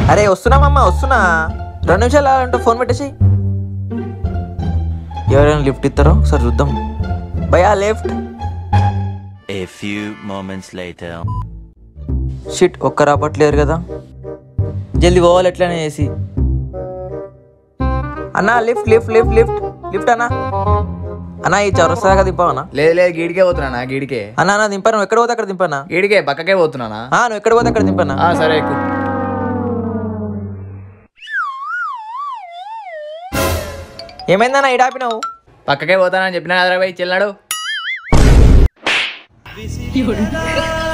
అరే వస్తున్నామమ్మా వస్తున్నా రెండు నిమిషాలు అంటే ఫోన్ పెట్టేసి ఎవరైనా లిఫ్ట్ ఇస్తారో ఒకసారి చూద్దాం భయా left A few moments later. Shit ఒక్క రాపట్లేరు కదా జల్దీ పోవాలి ఎట్లనే చేసి అన్నా lift lift lift lift lift అన్నా అన్నా ఈ చౌరస్తాగా దింపావన్నా లేదు లేదు గీడికే పోతున్నానా గీడికే అన్నా అన్నా దింపాను నువ్వు ఎక్కడ పోతే అక్కడ దింపానా గీడికే పక్కకే పోతున్నానా ఆ, నువ్వు ఎక్కడ పోతే అక్కడ దింపానా ఆ, సరే ఎక్కు ఏమైందన్నా ఇడాపినావు పక్కకే పోతానని చెప్పినా కదరా పోయి చెల్లాడు